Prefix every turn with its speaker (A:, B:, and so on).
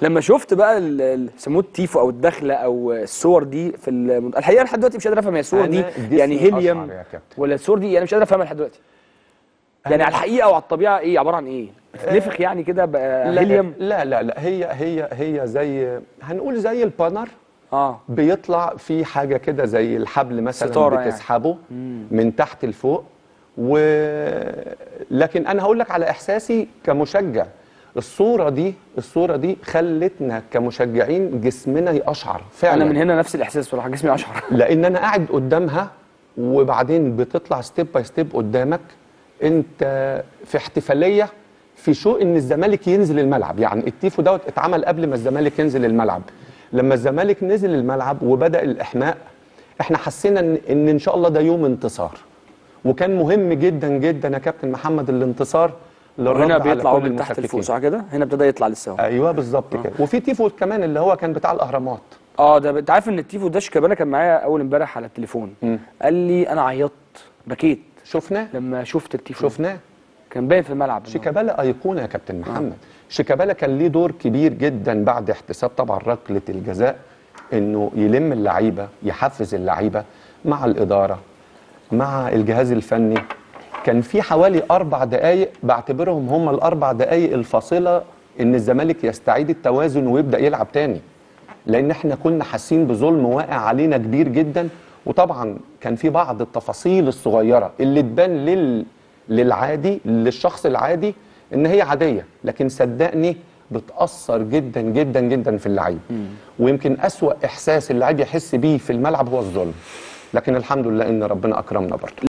A: لما شفت بقى ال- ال- بيسموه التيفو او الدخله او الصور دي في المنت... الحقيقه لحد دلوقتي مش قادر افهم هي الصور دي
B: أنا جسمي
A: يعني هيليوم
B: أشعر يا كابتن.
A: ولا الصور دي يعني مش قادر افهمها لحد دلوقتي يعني على الحقيقه او على الطبيعه ايه عباره عن ايه؟ بتنفخ يعني كده بقى
B: لا
A: هيليوم
B: لا لا لا هي هي هي زي هنقول زي البانر
A: اه
B: بيطلع في حاجه كده زي الحبل مثلا
A: ستارة يعني.
B: بتسحبه من تحت لفوق و لكن انا هقول لك على احساسي كمشجع الصوره دي الصوره دي خلتنا كمشجعين جسمنا يقشعر فعلا
A: انا من هنا نفس الاحساس بصراحه جسمي اشعر
B: لان انا قاعد قدامها وبعدين بتطلع ستيب باي ستيب قدامك انت في احتفاليه في شو ان الزمالك ينزل الملعب يعني التيفو دوت اتعمل قبل ما الزمالك ينزل الملعب لما الزمالك نزل الملعب وبدا الاحماء احنا حسينا ان ان, إن شاء الله ده يوم انتصار وكان مهم جدا جدا يا كابتن محمد الانتصار للرد
A: هنا
B: على
A: بيطلع هو
B: كل
A: من تحت لفوق
B: المشككين.
A: صح كده؟ هنا ابتدى يطلع لسه اهو
B: ايوه بالظبط كده وفي تيفو كمان اللي هو كان بتاع الاهرامات
A: اه ده انت عارف ان التيفو ده شيكابالا كان معايا اول امبارح على التليفون
B: مم.
A: قال لي انا عيطت بكيت
B: شفناه
A: لما شفت التيفو
B: شفناه
A: كان باين في الملعب
B: شيكابالا ايقونه يا كابتن محمد شيكابالا كان ليه دور كبير جدا بعد احتساب طبعا ركله الجزاء انه يلم اللعيبه يحفز اللعيبه مع الاداره مع الجهاز الفني كان في حوالي اربع دقائق بعتبرهم هم الاربع دقائق الفاصله ان الزمالك يستعيد التوازن ويبدا يلعب تاني لان احنا كنا حاسين بظلم واقع علينا كبير جدا وطبعا كان في بعض التفاصيل الصغيره اللي تبان لل للعادي للشخص العادي ان هي عاديه لكن صدقني بتاثر جدا جدا جدا في اللعيب ويمكن اسوا احساس اللعيب يحس بيه في الملعب هو الظلم لكن الحمد لله ان ربنا اكرمنا برضه